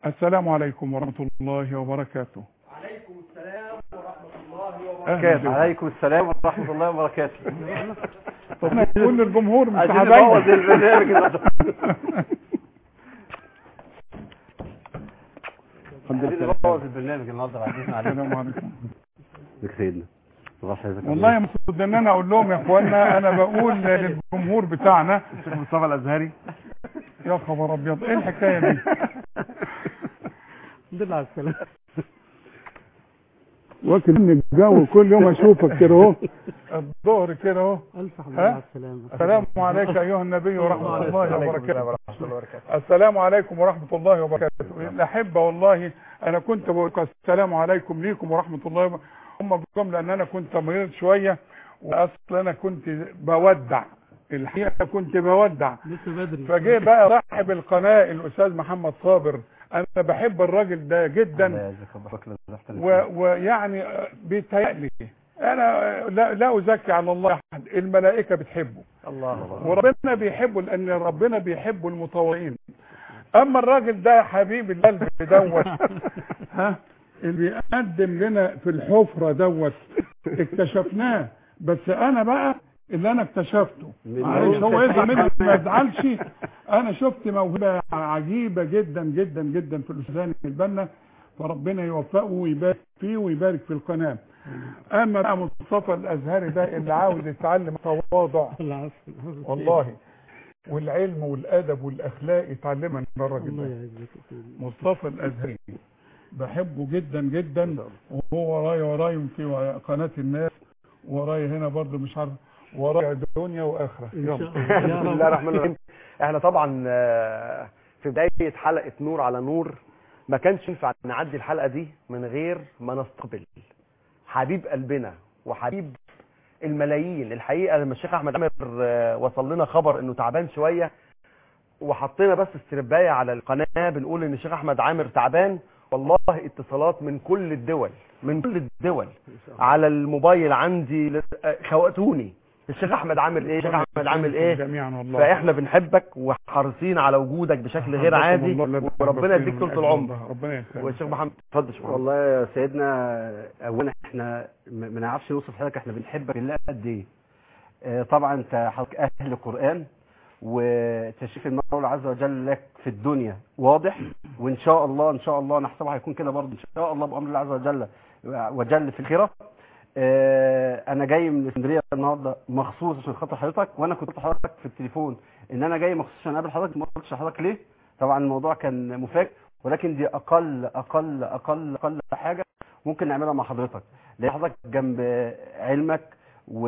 السلام عليكم ورحمة الله وبركاته عليكم السلام ورحمة الله أهلا وبركاته بكم. عليكم السلام ورحمة الله وبركاته طب نقول للجمهور مش عايزين نبوظ حبايبي البرنامج النهارده. عايزين نبوظ البرنامج النهارده بعدين عليكم السلام عليكم ازيك يا سيدنا الله يحفظك والله المفروض ان انا اقول لهم يا اخوانا انا بقول للجمهور بتاعنا الشيخ مصطفى الازهري يا خبر ابيض ايه الحكايه دي الحمد لله على السلامة واكل من الجو كل يوم اشوفك كده اهو الظهر كده اهو ألف حمد ها؟ لله على السلامة السلام عليك ايها النبي ورحمه الله وبركاته ورحمة الله وبركاته السلام عليكم ورحمة الله وبركاته الأحبة والله أنا كنت بقول لكم السلام عليكم ليكم ورحمة الله وبركاته هم بكم لأن أنا كنت مريض شوية وأصل أنا كنت بودع الحقيقة كنت بودع لسه بدري فجه بقى صاحب القناة الأستاذ محمد صابر أنا بحب الراجل ده جدا الله يعزك الله يبارك لك. و- ويعني بيتهيألي أنا لا, لا أزكي على الله أحد الملائكة بتحبه الله وربنا بيحبه لان ربنا بيحب المتواضعين اما الراجل ده حبيب القلب دوت ها اللي بيقدم لنا في الحفره دوت اكتشفناه بس انا بقى اللي انا اكتشفته معلش هو يزعل مني ما يزعلش انا شفت موهبه عجيبه جدا جدا جدا في الاستاذ البنا فربنا يوفقه ويبارك فيه ويبارك في القناه اما بقى مصطفى الازهري ده اللي عاوز يتعلم تواضع العفو والله والعلم والادب والاخلاق يتعلمها من الراجل الله ده يعزك يا سيدي. مصطفى الازهري بحبه جدا جدا وهو ورايا ورايا في قناه الناس ورايا هنا برضه مش عارف ورايا دنيا واخره إن يلا شاء الله يا بسم رب. الله الرحمن الرحيم احنا طبعا آه، في بداية حلقة نور على نور ما كانش ينفع نعدي الحلقة دي من غير ما نستقبل حبيب قلبنا وحبيب الملايين الحقيقة لما الشيخ احمد عامر آه، وصل لنا خبر انه تعبان شوية وحطينا بس استرباية على القناة بنقول ان الشيخ احمد عامر تعبان والله اتصالات من كل الدول من كل الدول على الموبايل عندي ل- آه، خواتوني الشيخ احمد عامل ايه الشيخ احمد عامل ايه جميعا والله فاحنا بنحبك وحريصين على وجودك بشكل غير عادي وربنا يديك طول العمر ربنا يسلمك والشيخ محمد اتفضل يا شيخ محمد. والله يا سيدنا اولا احنا ما ما نعرفش نوصف حضرتك احنا بنحبك بالله قد ايه آه، طبعا انت حضرتك اهل قران وتشريف المولى عز وجل لك في الدنيا واضح وان شاء الله ان شاء الله نحسبه هيكون كده برضه ان شاء الله بامر الله عز وجل وجل في الخيره آه، انا جاي من اسكندريه النهارده مخصوص عشان خاطر حضرتك وانا كنت حضرتك في التليفون ان انا جاي مخصوص عشان اقابل حضرتك ما قلتش لحضرتك ليه طبعا الموضوع كان مفاجئ ولكن دي اقل اقل اقل اقل حاجه ممكن نعملها مع حضرتك لان حضرتك جنب علمك و...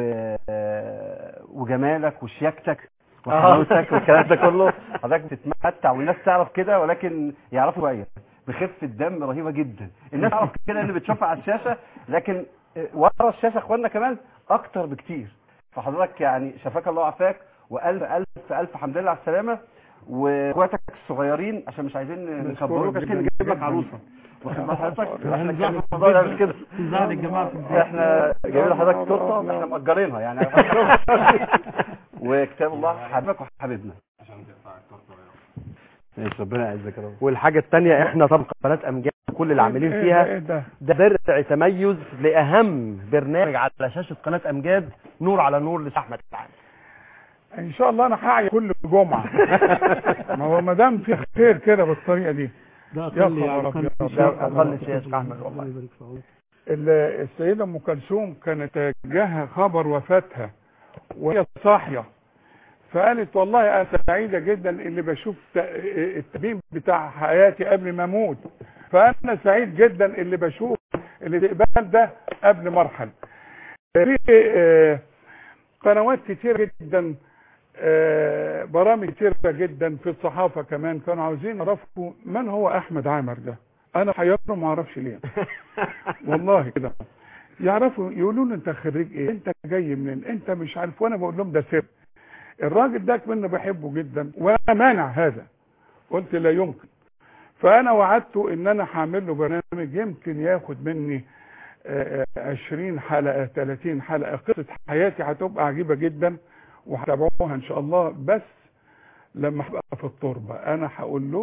وجمالك وشياكتك وحلاوتك والكلام ده كله حضرتك بتتمتع والناس تعرف كده ولكن يعرفوا شويه بخفه دم رهيبه جدا الناس تعرف كده اللي بتشوفها على الشاشه لكن ورا الشاشه اخواننا كمان اكتر بكتير فحضرتك يعني شفاك الله وعافاك والف الف الف حمد لله على السلامه واخواتك الصغيرين عشان مش عايزين نكبروك عشان نجيب لك عروسه واخد بال حضرتك احنا كان الموضوع ده قبل كده زعل الجماعة في البيت. احنا جايبين لحضرتك تورته احنا مأجرينها يعني وكتاب الله حبيبك وحبيبنا ماشي ربنا يعزك يا رب والحاجه الثانيه احنا طبعا قناه امجاد كل اللي عاملين إيه فيها ده إيه ده ده درع تميز لاهم برنامج على شاشه قناه امجاد نور على نور للشيخ احمد تعالى ان شاء الله انا هعي كل جمعه ما هو ما دام في خير كده بالطريقه دي ده يا أقل خبر يعني أبيض. أقل ده شيء. أقل شيء يا شيخ أحمد والله. ربنا يبارك في عمرك. ال- السيدة أم كلثوم كانت جاها خبر وفاتها وهي صاحية فقالت والله أنا سعيدة جدا اللي بشوف ت- التبين بتاع حياتي قبل ما أموت فأنا سعيد جدا اللي بشوف الاستقبال ده قبل ما أرحل في آه، قنوات كتير جدا آه، برامج كتيرة جدا في الصحافة كمان كانوا عاوزين يعرفوا من هو أحمد عامر ده أنا حيرته ما أعرفش ليه والله كده يعرفوا يقولوا له انت خريج ايه انت جاي منين انت مش عارف وانا بقول لهم ده سر الراجل ده كمان بحبه جدا وانا مانع هذا قلت لا يمكن فانا وعدته ان انا هعمل له برنامج يمكن ياخد مني آه، آه، 20 حلقه 30 حلقه قصه حياتي هتبقى عجيبه جدا وهتابعوها ان شاء الله بس لما هبقى في التربه انا هقول له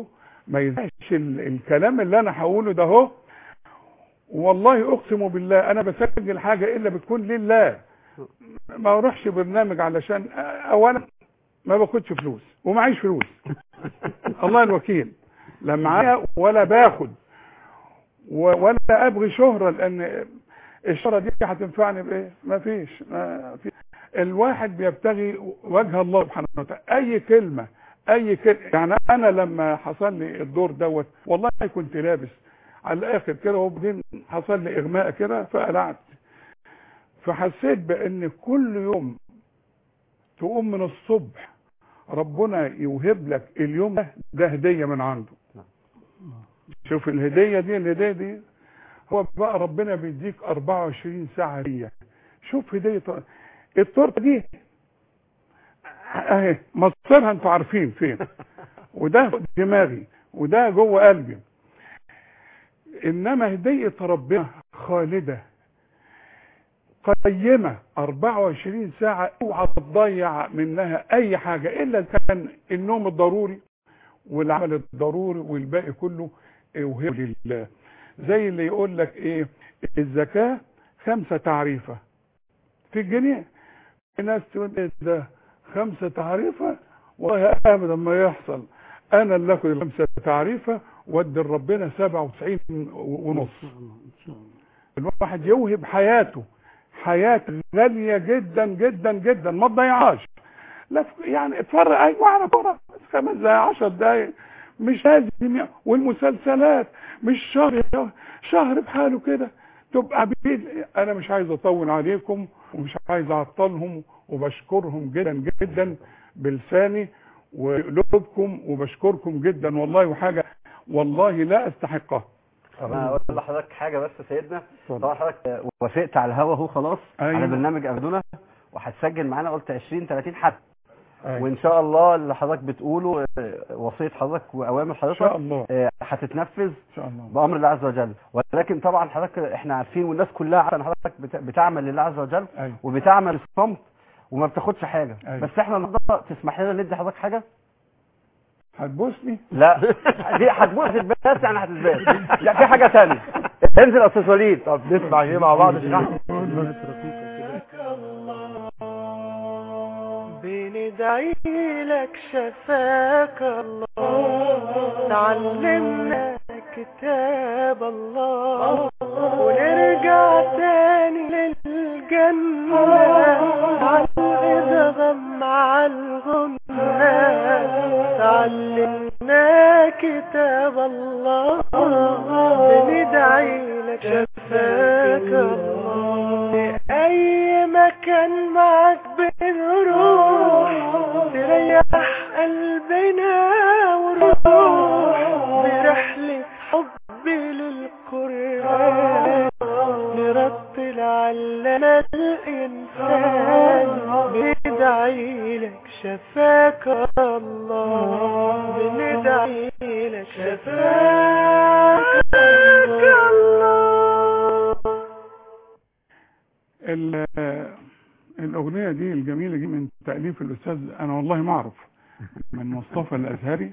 ما يزهقش ال- الكلام اللي انا هقوله ده اهو والله اقسم بالله انا بسجل حاجه الا بتكون لله ما اروحش برنامج علشان اولا ما باخدش فلوس ومعيش فلوس الله الوكيل لا معايا ولا باخد و- ولا ابغي شهره لان الشهره دي هتنفعني بايه ما فيش ما في الواحد بيبتغي وجه الله سبحانه وتعالى اي كلمه اي كلمه يعني انا لما حصل لي الدور دوت والله كنت لابس على الاخر كده وبعدين حصل لي اغماء كده فقلعت فحسيت بان كل يوم تقوم من الصبح ربنا يوهب لك اليوم ده ده هديه من عنده شوف الهديه دي الهديه دي هو بقى ربنا بيديك 24 ساعه هديه شوف هديه التورته دي اهي مصيرها انتوا عارفين فين وده فوق دماغي وده جوه قلبي انما هديه ربنا خالده قيمه 24 ساعه اوعى تضيع منها اي حاجه الا إذا كان النوم الضروري والعمل الضروري والباقي كله وهب لله زي اللي يقول لك ايه الزكاه خمسه تعريفه في الجنيه في ناس تقول ايه ده خمسه تعريفه والله ابدا ما يحصل انا اللي اخد الخمسه تعريفه وادي لربنا 97 ونص ان شاء الله الواحد يوهب حياته حياة غالية جدا جدا جدا ما تضيعهاش لا ف- يعني اتفرج ايوه على كوره خمس دقايق 10 دقايق مش لازم ي- والمسلسلات مش شهر شهر بحاله كده تبقى بيد انا مش عايز اطول عليكم ومش عايز اعطلهم وبشكرهم جدا جدا بلساني وقلوبكم وبشكركم جدا والله وحاجه والله لا استحقها طب انا اقول لحضرتك حاجه بس يا سيدنا اتفضل. طبعا حضرتك وافقت على الهوا اهو خلاص أيوة. على برنامج ابدونا وهتسجل معانا قلت 20 30 حد أيوة. وان شاء الله اللي حضرتك بتقوله آه، وصيه حضرتك واوامر ان شاء حضرتك الله آه، هتتنفذ ان شاء الله بامر الله عز وجل ولكن طبعا حضرتك احنا عارفين والناس كلها عارفه ان حضرتك بت- بتعمل لله عز وجل ايوه وبتعمل الصمت وما بتاخدش حاجه أيوة. بس احنا النهارده تسمح لنا ندي حضرتك حاجه هتبوسني لا دي هتبوظ بس يعني هتتباس لا في حاجه ثانيه انزل يا استاذ وليد طب نسمع ايه مع بعض يا شيخ احمد بندعي لك شفاك الله تعلمنا كتاب الله ونرجع تاني للجنة على الإدغام مع الغنى تعلمنا كتاب الله بندعي لك شفاك الله أي مكان معك بنروح تريح قلبنا وروح برحلة حب للقرآن نرتل علنا الإنسان بندعي لك شفاك الله بندعي لك شفاك الله ال- الأغنية دي الجميلة دي من تأليف الأستاذ أنا والله ما أعرف من مصطفى الأزهري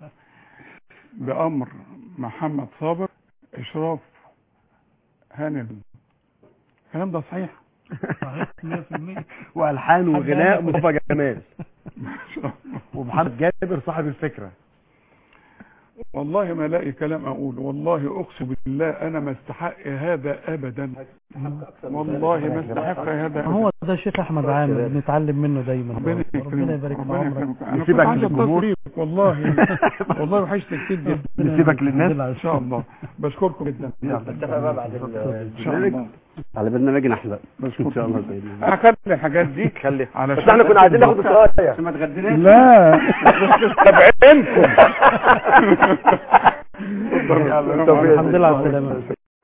بأمر محمد صابر إشراف هاني الكلام ده صحيح صحيح 100% والحان وغناء مصطفى جمال ما شاء الله. ومحمد جابر صاحب الفكره والله ما لاقي كلام أقوله والله أقسم بالله أنا ما استحق هذا أبدا والله ما استحق هذا ما هو أبدا ده الشيخ احمد عامر بنتعلم منه دايما ربنا ربنا يكرمك يبارك في ربنا عمرك يكرمك أنا كنت نسيبك عايز للجمهور. أتصل بيك والله والله وحشتني كتير جدا نسيبك للناس ان شاء الله بشكركم جدا نتفق بقى بعد ان شاء الله على برنامجنا احنا ان بشكركم شاء الله جداً. سيدنا هخلي الحاجات دي خلي علشان بس احنا كنا عايزين ناخد الصلايه عشان ما تغديناش لا مستبعدينكم الحمد لله على السلامه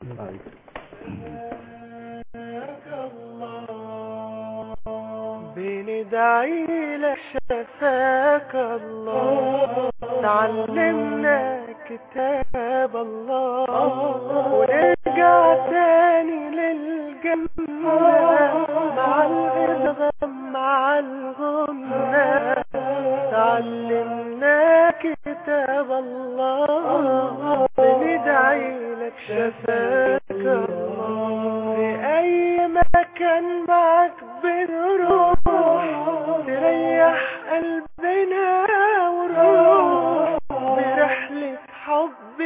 بندعي لك شفاك الله تعلمنا كتاب الله ونرجع تاني للجنة مع الإدغام مع الغنى تعلمنا كتاب كتاب الله بندعي لك شفاك الله في أي مكان معك بنروح تريح قلبنا وروح برحلة حب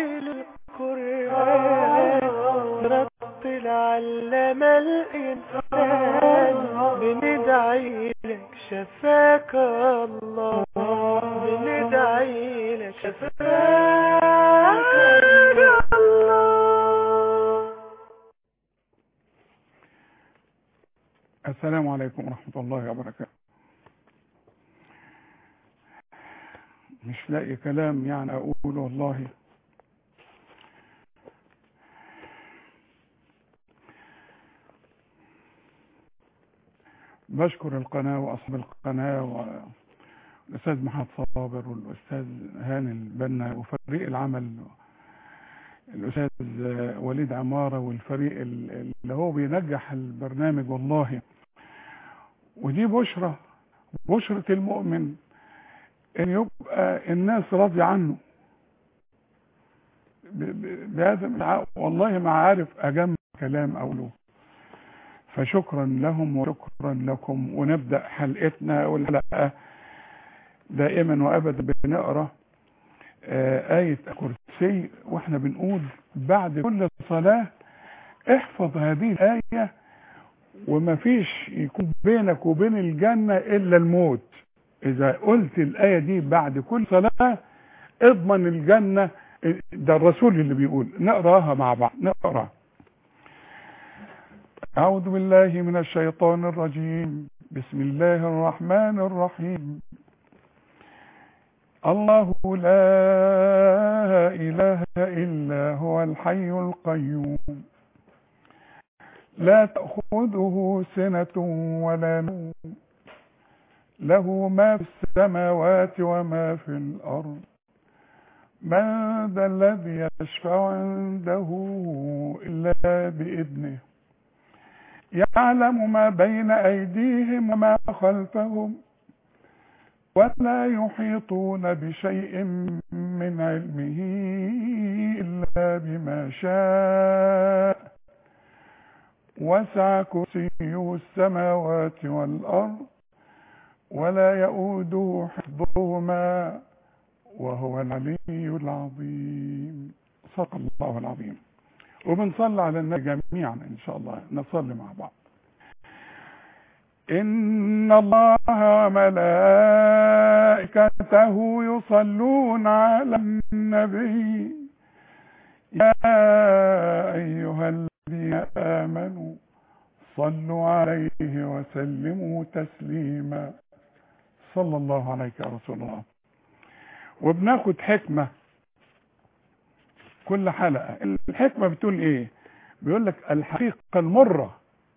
للقرآن نرتل علم الإنسان بندعي لك شفاك الله بندعي لك شفاك الله السلام عليكم ورحمة الله وبركاته مش لاقي كلام يعني أقول والله بشكر القناة وأصحاب القناة والأستاذ محمد صابر والأستاذ هاني البنا وفريق العمل الأستاذ وليد عمارة والفريق اللي هو بينجح البرنامج والله ودي بشرة بشرة المؤمن ان يبقى الناس راضية عنه ب- ب- بهذا الع- والله ما عارف اجمع كلام اقوله فشكرا لهم وشكرا لكم ونبدأ حلقتنا والحلقة دائما وابدا بنقرا آه، آية الكرسي واحنا بنقول بعد كل صلاة احفظ هذه الآية وما فيش يكون بينك وبين الجنة إلا الموت إذا قلت الآية دي بعد كل صلاة اضمن الجنة ده الرسول اللي بيقول نقراها مع بعض نقرا أعوذ بالله من الشيطان الرجيم بسم الله الرحمن الرحيم الله لا إله إلا هو الحي القيوم لا تأخذه سنة ولا نوم له ما في السماوات وما في الأرض من ذا الذي يشفع عنده إلا بإذنه يعلم ما بين أيديهم وما خلفهم ولا يحيطون بشيء من علمه إلا بما شاء وسع كرسيه السماوات والأرض ولا يؤوده حفظهما وهو العلي العظيم صدق الله العظيم وبنصلي على النبي جميعا ان شاء الله نصلي مع بعض ان الله وملائكته يصلون على النبي يا ايها الذين امنوا صلوا عليه وسلموا تسليما صلى الله عليك يا رسول الله وبناخد حكمة كل حلقة الحكمة بتقول ايه بيقول لك الحقيقة المرة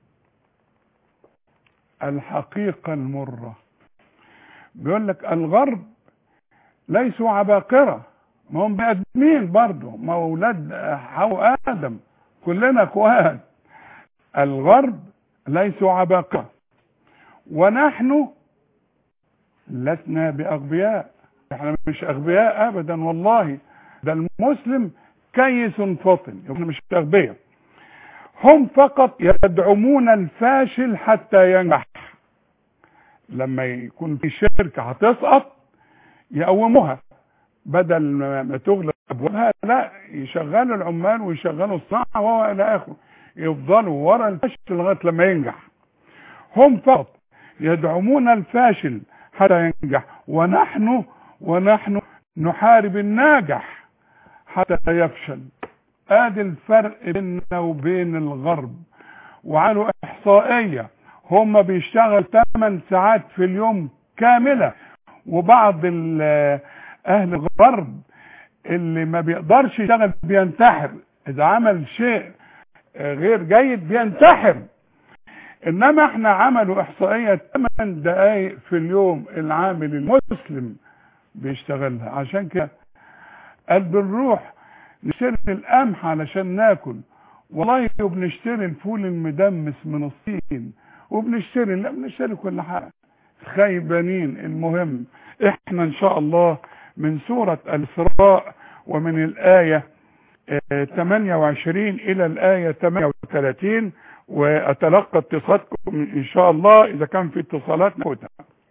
الحقيقة المرة بيقول لك الغرب ليسوا عباقرة ما هم بأدمين برضه ما هو ولاد حواء آدم كلنا اخوات الغرب ليسوا عباقرة ونحن لسنا بأغبياء احنا مش أغبياء أبدا والله ده المسلم كيس فطن احنا مش أغبياء هم فقط يدعمون الفاشل حتى ينجح لما يكون في شركة هتسقط يقوموها بدل ما تغلق ابوابها لا يشغلوا العمال ويشغلوا الصناعه وهو الى اخره يفضلوا ورا الفاشل لغايه لما ينجح هم فقط يدعمون الفاشل حتى ينجح ونحن ونحن نحارب الناجح حتى يفشل ادي الفرق بيننا وبين الغرب وعملوا احصائيه هم بيشتغل 8 ساعات في اليوم كامله وبعض ال- اهل الغرب اللي ما بيقدرش يشتغل بينتحر اذا عمل شيء غير جيد بينتحر انما احنا عملوا احصائيه 8 دقائق في اليوم العامل المسلم بيشتغلها عشان كده قال بنروح نشتري القمح علشان ناكل والله وبنشتري الفول المدمس من الصين وبنشتري لا بنشتري كل حاجه خيبانين المهم احنا ان شاء الله من سورة الإسراء ومن الآية آه، 28 إلى الآية 38 وأتلقى اتصالاتكم إن شاء الله إذا كان في اتصالات ناخدها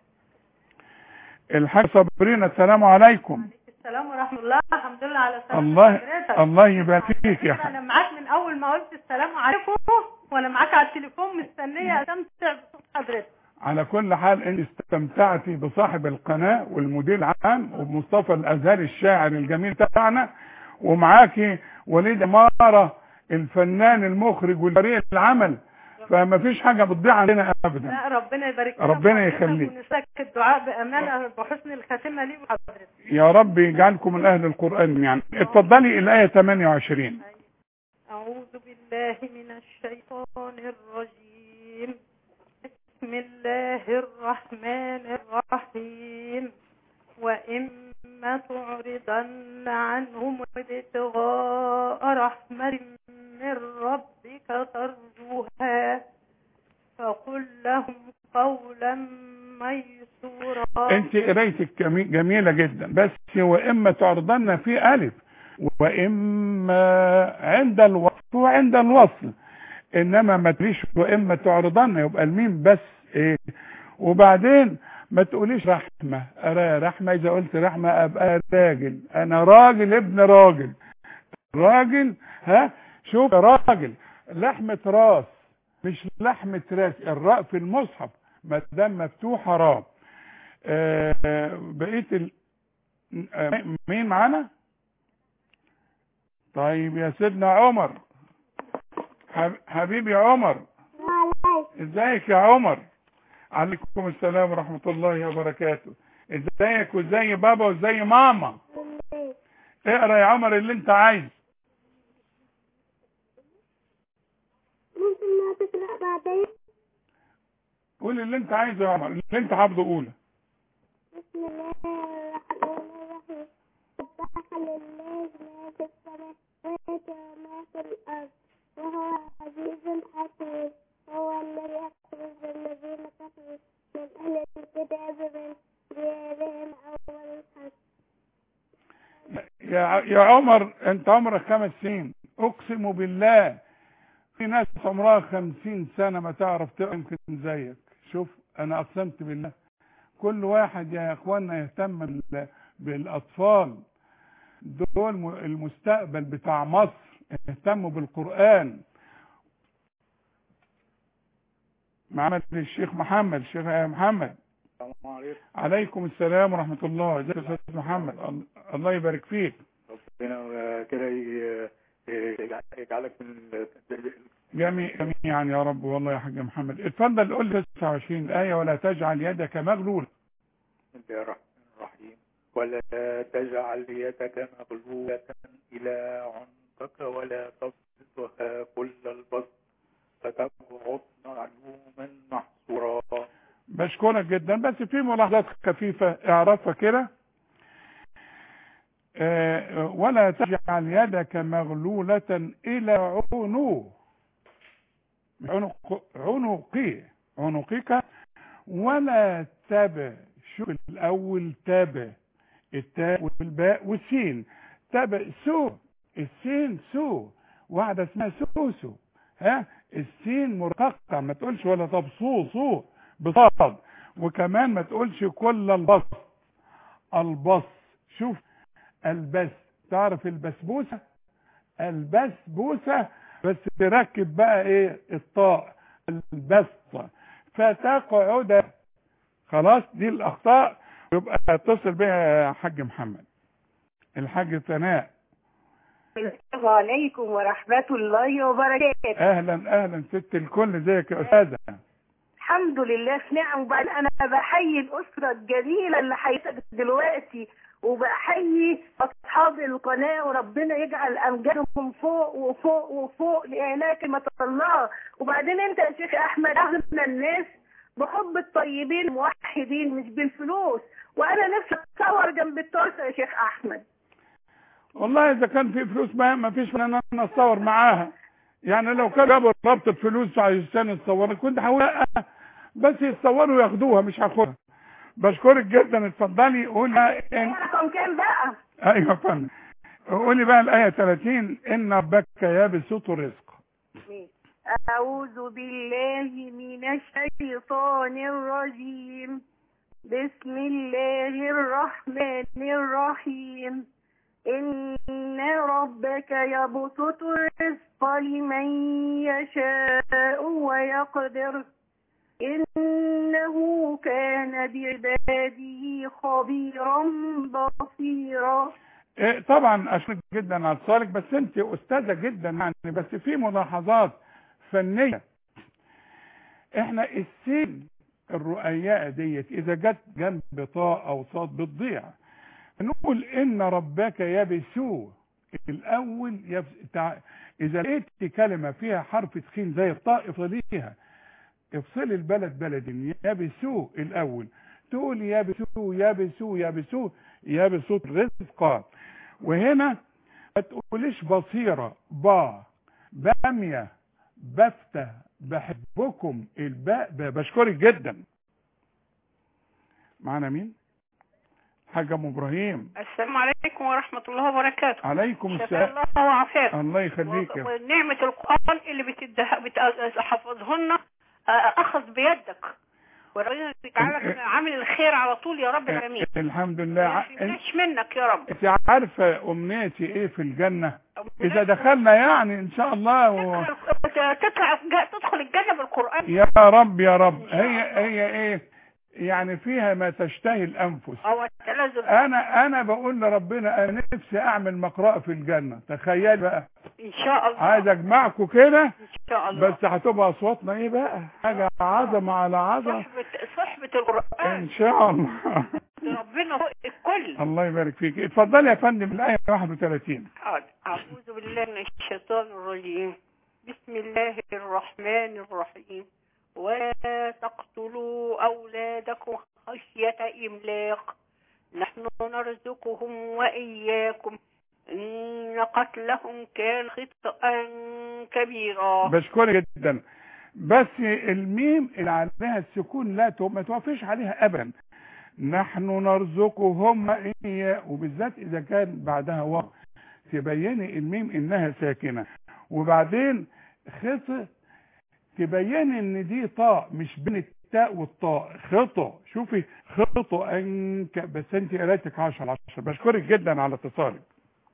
الحاج صابرين السلام عليكم السلام ورحمة الله الحمد لله على سلامة الله حضرتك. الله يبارك فيك يا انا حاج معاك من اول ما قلت السلام عليكم وانا معاك على التليفون مستنية استمتع بصوت حضرتك على كل حال انت استمتعتي بصاحب القناة والمدير العام ومصطفى الازهري الشاعر الجميل بتاعنا ومعاكي وليد امارة الفنان المخرج والفريق العمل فما فيش حاجة بتضيع عندنا ابدا لا ربنا يبارك لنا ربنا في حضرتك يخليك. ونسلك الدعاء بامانه بحسن الخاتمه لي وحضرتك يا رب يجعلكم من اهل القرآن يعني اتفضلي الاية 28 أعوذ بالله من الشيطان الرجيم بسم الله الرحمن الرحيم وإما تعرضن عنهم ابتغاء رحمة من ربك ترجوها فقل لهم قولا ميسورا انت قرايتك جمي- جميلة جدا بس واما تعرضن في الف واما عند الوصف وعند الوصل انما ما تقوليش واما تعرضن يبقى الميم بس ايه وبعدين ما تقوليش رحمة أرى رحمة إذا قلت رحمة أبقى راجل أنا راجل ابن راجل راجل ها شوف راجل لحمة راس مش لحمة راس الراء في المصحف ما دام مفتوحة راء آه، بقيت ال... آه، مين معانا طيب يا سيدنا عمر حب... حبيبي عمر ازيك يا عمر عليكم السلام ورحمة الله وبركاته ازيك وازاي بابا وازاي ماما اقرا يا عمر اللي انت عايز ممكن ما تقرأ بعدين قول اللي انت عايزه يا عمر اللي انت حافظه قوله بسم الله الرحمن الرحيم سبح لله ما في السماوات وما في الأرض وهو عزيز حكيم هو الذي أخرج الذين كفروا من أهل الكتاب من ديارهم أول الحج يا يا عمر انت عمرك خمس سنين اقسم بالله في ناس عمرها خمسين سنة ما تعرف تقرا يمكن زيك شوف انا اقسمت بالله كل واحد يا اخوانا يهتم بال- بالاطفال دول م- المستقبل بتاع مصر اهتموا بالقرآن معنا الشيخ محمد الشيخ محمد السلام عليكم عليكم السلام ورحمة الله ازيك يا استاذ محمد ال- الله يبارك فيك ربنا كده ي- ي- يجعلك من ال- جميع جميعا يا رب والله يا حاج محمد اتفضل قول لي 29 الآية ولا تجعل يدك مغلولة بسم الله الرحمن الرحيم ولا تجعل يدك مغلولة إلى عنقك ولا تبسطها كل البسط فتقعد معلوما محصورا بشكرك جدا بس في ملاحظات خفيفة اعرفها كده آه، ولا تجعل يدك مغلولة إلى عنق عنق عنقي عنقك ولا تب شوف الأول تب التاء والباء والسين تب سو السين سو واحدة اسمها سوسو ها السين مرققة ما تقولش ولا تبصوصو بصاد وكمان ما تقولش كل البسط البص شوف البس تعرف البسبوسة البسبوسة بس تركب بقى ايه الطاء البسطة فتقعد خلاص دي الاخطاء يبقى اتصل بيها يا حاج محمد الحاج ثناء السلام عليكم ورحمة الله وبركاته اهلا اهلا ست الكل ازيك يا استاذه الحمد لله في نعم وبعد أنا بحيي الأسرة الجميلة اللي حياتك دلوقتي وبحيي أصحاب القناة وربنا يجعل أمجادهم فوق وفوق وفوق لإعلاء كلمة الله وبعدين أنت يا شيخ أحمد أغنى الناس بحب الطيبين الموحدين مش بالفلوس وأنا نفسي أتصور جنب التورته يا شيخ أحمد والله اذا كان في فلوس ما ما فيش ان انا اتصور معاها يعني لو كان جابوا رابطه فلوس عشان يتصوروا كنت هقول لا بس يتصوروا وياخدوها مش هاخدها بشكرك جدا اتفضلي قولي إن... رقم كام بقى ايوه يا فندم قولي بقى الايه 30 ان ربك يبسط الرزق أعوذ بالله من الشيطان الرجيم بسم الله الرحمن الرحيم إن ربك يبسط الرزق لمن يشاء ويقدر إنه كان بعباده خبيرا بصيرا إيه، طبعا اشكرك جدا على اتصالك بس انت استاذه جدا يعني بس في ملاحظات فنيه احنا السين الرؤياء ديت اذا جت جنب طاء او صاد بتضيع نقول ان ربك يبسو الاول يبس... تع... اذا لقيت كلمه فيها حرف تخين زي الطاء افصليها افصلي البلد بلد يبسو الاول تقول يبسو يبسو يبسو يبسو رزقا وهنا ما تقوليش بصيرة با بامية بفتة بحبكم الباء ب- بشكرك جدا معنا مين حاج ام ابراهيم السلام عليكم ورحمة الله وبركاته عليكم شفاء السلام الله وعافاك الله يخليك يا ونعمة القرآن اللي بتده... بتحفظهن أخذ بيدك وربنا يجعلك عامل الخير على طول يا رب العالمين الحمد لله ما ع- يحرمناش منك يا رب انت عارفه امنيتي ايه في الجنه اذا دخلنا يعني ان شاء الله و... تطلع تدخل الجنة بالقرآن يا رب يا رب هي هي ايه يعني فيها ما تشتهي الانفس هو التلازم انا انا بقول لربنا انا نفسي اعمل مقرأة في الجنة تخيل بقى إن شاء الله عايز اجمعكم كده إن شاء الله بس هتبقى اصواتنا ايه بقى حاجة عظمة على عظمة صحبة صحبة القرآن ان شاء الله ربنا فوق الكل الله يبارك فيك اتفضلي يا فندم الايه 31 حاضر. أعوذ بالله من الشيطان الرجيم بسم الله الرحمن الرحيم ولا تقتلوا أولادكم خشية إملاق نحن نرزقهم وإياكم إن قتلهم كان خطأ كبيرا بشكرك جدا بس الميم اللي عليها السكون لا تو- ما توقفش عليها ابدا نحن نرزقهم إياه وبالذات اذا كان بعدها واو تبيني الميم انها ساكنه وبعدين خط تبيني ان دي طاء مش بين التاء والطاء خطأ شوفي خطأ انك بس انت قرايتك 10 على 10 بشكرك جدا على اتصالك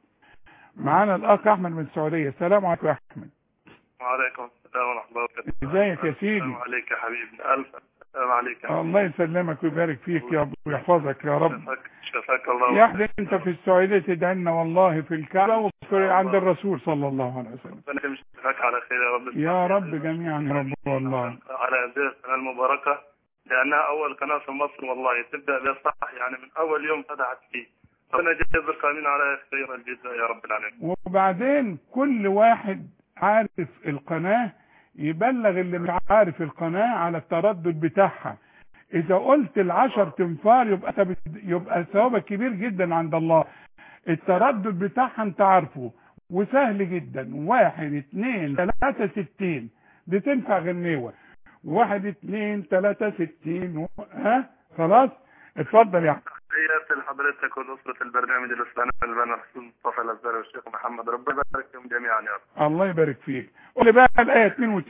معانا الاخ احمد من السعوديه السلام عليكم يا احمد وعليكم السلام ورحمة الله وبركاته ازيك يا سيدي السلام عليك يا حبيبي ألف السلام عليك يا الله يسلمك ويبارك فيك يا رب ويحفظك يا رب شفاك شفاك الله يا احمد انت في السعوديه تدعي لنا والله في الكعبه وفي عند الرسول صلى الله عليه وسلم ربنا يمشي شفاك على خير يا رب يا رب جميعا يا رب والله على هذه السنة المباركة لأنها أول قناة في مصر والله تبدأ بها صح يعني من أول يوم فتحت فيه ربنا يجزاك آمين على خير الجزاء يا رب العالمين وبعدين كل واحد عارف القناه يبلغ اللي مش عارف القناه على التردد بتاعها اذا قلت العشر تنفار يبقى أنت بت- يبقى ثوابك كبير جدا عند الله التردد بتاعها انت عارفه وسهل جدا واحد اتنين تلاتة ستين دي تنفع غنيوة واحد اتنين تلاتة ستين و... ها خلاص اتفضل يا احمد تحياتي لحضرتك ولأسرة البرنامج الإسلامي البنا الرسول مصطفى الأزهري والشيخ محمد ربنا يبارك فيهم جميعا يا رب الله يبارك فيك قول لي بقى الآية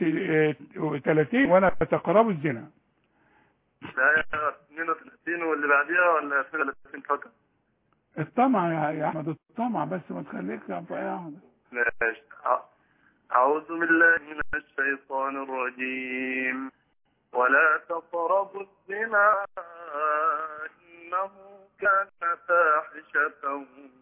32 ولا تقربوا الزنا الآية 32 واللي بعديها ولا 32 فقط الطمع يا يا احمد الطمع بس ما تخليك يا أبو احمد ماشي أ- أعوذ بالله من الشيطان الرجيم ولا تقربوا الزنا إنه كان فاحشة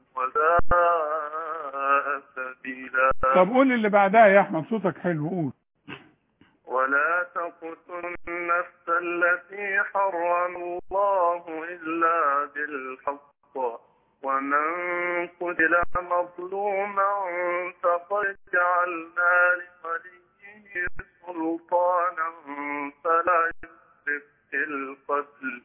وساء سبيلا طب قول لي اللي بعدها يا احمد صوتك حلو قول ولا تقتلوا النفس التي حرم الله إلا بالحق ومن قتل مظلوما فقد جعلنا لوليه سلطانا فلا يسرف في القتل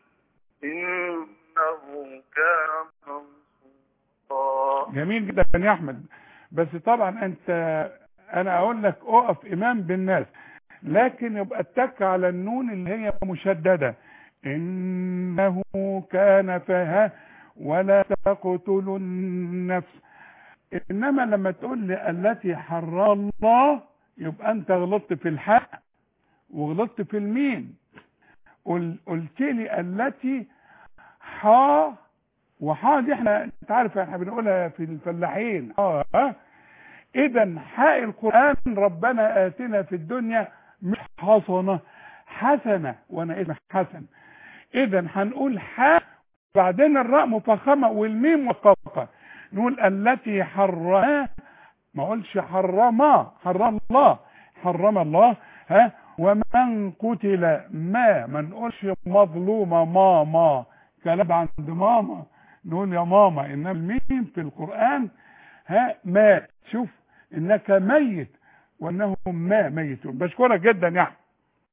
إنه كان منصورا جميل جدا يا احمد بس طبعا انت انا اقول لك اقف امام بالناس لكن يبقى اتك على النون اللي هي مشدده إنه كان فها ولا تقتلوا النفس إنما لما تقول لي التي حرم الله يبقى أنت غلطت في الحق وغلطت في المين قل قلت لي التي حا وحا دي احنا انت عارف احنا بنقولها في الفلاحين اه اه اذا حاء القران ربنا اتنا في الدنيا مش حسنه حسنه وانا اسم حسن اذا هنقول حاء بعدين الراء مفخمه والميم مفخمه نقول التي حرم ما اقولش حرم حرم الله حرم الله ها ومن قتل ما ما نقولش مظلومه ماما كلام عند ماما نقول يا ماما انما الميم في القران ها مات شوف انك ميت وانهم ما ميتون بشكرك جدا يا احمد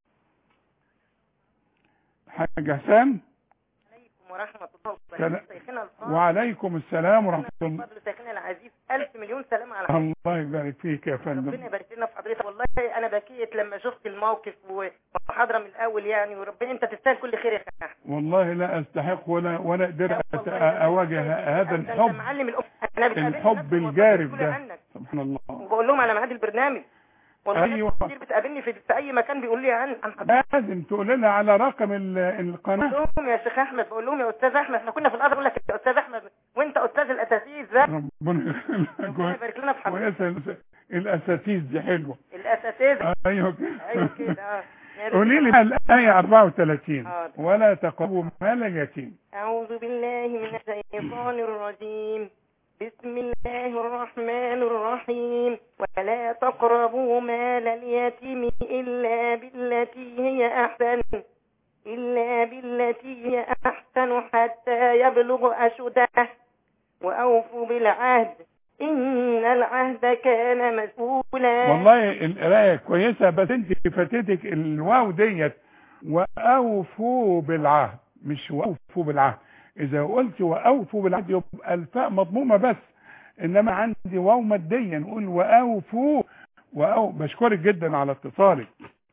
حاج حسام ورحمة الله سلام. وبركاته شيخنا الفاضل وعليكم السلام ورحمه الله فضل شيخنا العزيز ألف مليون سلام على حضرتك الله يبارك فيك يا فندم ربنا يبارك لنا في حضرتك والله أنا بكيت لما شفت الموقف ومحاضرة من الأول يعني وربنا أنت تستاهل كل خير يا شيخنا والله لا استحق ولا ولا اقدر أت- اواجه هذا أنت الحب معلم الأم أنا بتقابلني الحب ناس المواصلات الجارف بيقولوا ده عنك سبحان الله وبقول لهم على ميعاد البرنامج والله ناس أيوة. كتير بتقابلني في, في أي مكان بيقول لي عن عن حضرتك لازم تقول لنا على رقم ال- بقول القناه لهم يا شيخ أحمد بقول لهم يا أستاذ أحمد احنا كنا في الأرض بقول لك يا أستاذ أحمد وأنت أستاذ الأساتذة بقى ربنا ربنا يبارك لنا في حضرتك كويسه الاساتيذ دي حلوه الأساتذة ايوه كده. أيوة كده آه. يا ريت قولي لي بقى الايه 34 حاضر. ولا تقربوا مال اليتيم أعوذ بالله من الشيطان الرجيم بسم الله الرحمن الرحيم ولا تقربوا مال اليتيم إلا بالتي هي أحسن إلا بالتي هي أحسن حتى يبلغ أشده وأوفوا بالعهد إن العهد كان مسؤولا والله القرايه كويسه بس انت فاتتك الواو ديت واوفوا بالعهد مش واوفوا بالعهد اذا قلت واوفوا بالعهد يبقى الفاء مضمومه بس انما عندي واو ماديه نقول واوفوا واو بشكرك جدا على اتصالك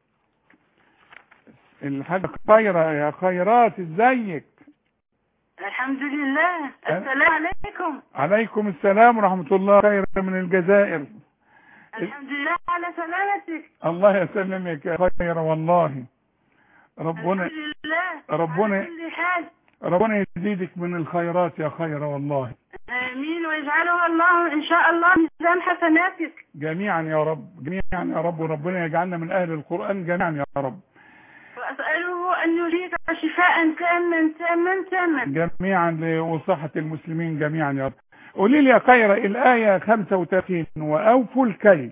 الحاجه خيره يا خيرات ازيك الحمد لله السلام عليكم عليكم السلام ورحمه الله خير من الجزائر الحمد لله على سلامتك الله يسلمك يا خير والله ربنا الحمد لله ربنا- على كل حال ربنا يزيدك من الخيرات يا خير والله امين ويجعله الله ان شاء الله ميزان حسناتك جميعا يا رب جميعا يا رب وربنا يجعلنا من اهل القران جميعا يا رب واساله ان يريد شفاء تاما تاما تاما جميعا لوصحة المسلمين جميعا يا رب قولي لي يا خير الآية 35 وأوفوا الكيل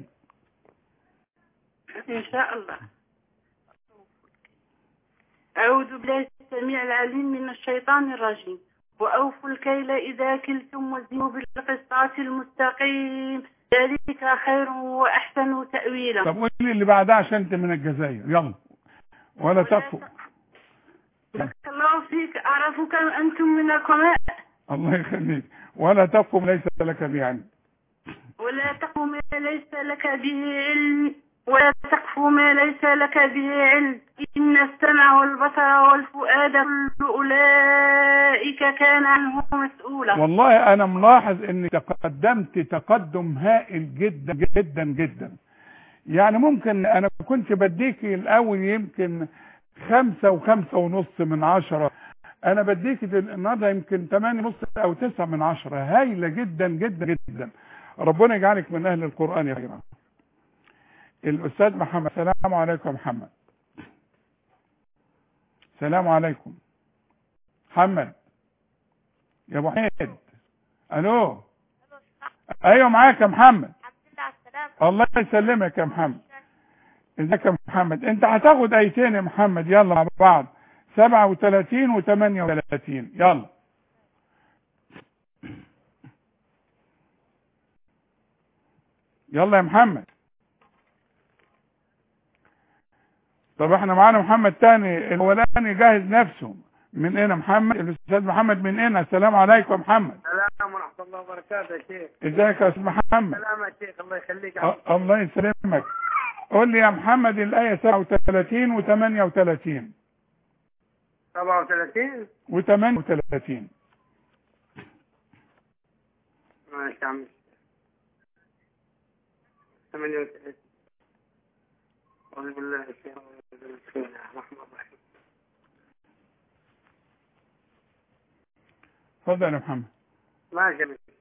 ان شاء الله اعوذ بالله السميع العليم من الشيطان الرجيم واوفوا الكيل اذا كلتم وزنوا بالقسطاس المستقيم ذلك خير واحسن تاويلا طب قولي لي اللي بعدها عشان انت من الجزائر يلا ولا تكفوا بارك الله فيك اعرفك انتم من القماء الله يخليك ولا تكفوا ليس لك به علم ولا تقف ما ليس لك به علم ولا تقف ما ليس لك به علم إن السمع والبصر والفؤاد كل أولئك كان عنه مسؤولا والله انا ملاحظ اني تقدمت تقدم هائل جدا جدا جدا يعني ممكن انا كنت بديكي الاول يمكن خمسة وخمسة ونص من عشرة انا بديكي دل- النهارده يمكن تمانية ونص او تسعة من عشرة هايلة جدا جدا جدا ربنا يجعلك من اهل القرآن يا خيرا الاستاذ محمد السلام عليكم يا محمد السلام عليكم محمد يا ابو حميد الو ايوه معاك يا محمد الله يسلمك يا محمد ازيك يا محمد انت هتاخد ايتين يا محمد يلا مع بعض 37 و38 يلا يلا يا محمد طب احنا معانا محمد تاني الاولاني جاهز نفسه من هنا محمد الاستاذ محمد من هنا السلام عليكم يا محمد السلام ورحمة الله وبركاته يا شيخ ازيك يا استاذ محمد سلام يا شيخ الله يخليك أ- الله يسلمك قول لي يا محمد الآية 37 و 38 37 و38 ماشي يا عم 38 أعوذ بالله من الشيطان الرجيم بسم الله الرحمن الرحيم اتفضل يا محمد ماشي يا مستر.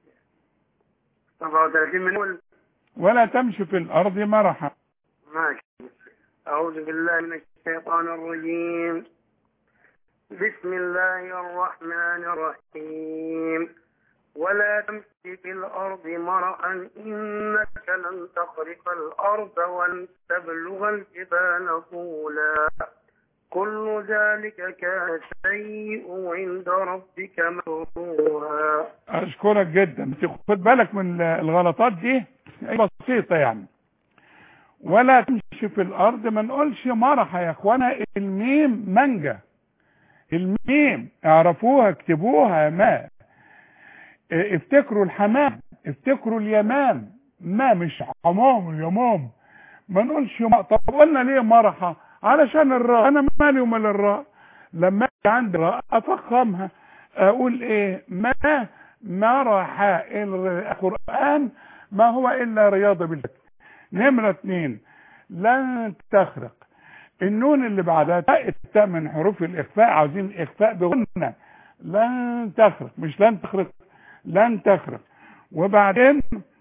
37 من أول ولا تمشي في الأرض مرحا ماشي أعوذ بالله من الشيطان الرجيم بسم الله الرحمن الرحيم ولا تمشي في الأرض مرحا إنك لن تخرق الأرض ولن تبلغ الجبال طولا كل ذلك كان سيء عند ربك مكروها أشكرك جدا بس خد بالك من الغلطات دي هي بسيطة يعني ولا تمشي في الأرض ما نقولش مرحة يا إخوانا الميم منجا الميم اعرفوها اكتبوها ما اه، افتكروا الحمام افتكروا اليمام ما مش حمام اليمام ما نقولش ما طب قلنا ليه مرحة علشان الراء انا مالي ومال الراء لما أجي عندي راء افخمها اقول ايه ما مرح القرآن ما هو الا رياضة بالفكر نمرة اتنين لن تخرق النون اللي بعدها تاء التاء من حروف الاخفاء عاوزين اخفاء بغنى لن تخرق مش لن تخرق لن تخرق وبعدين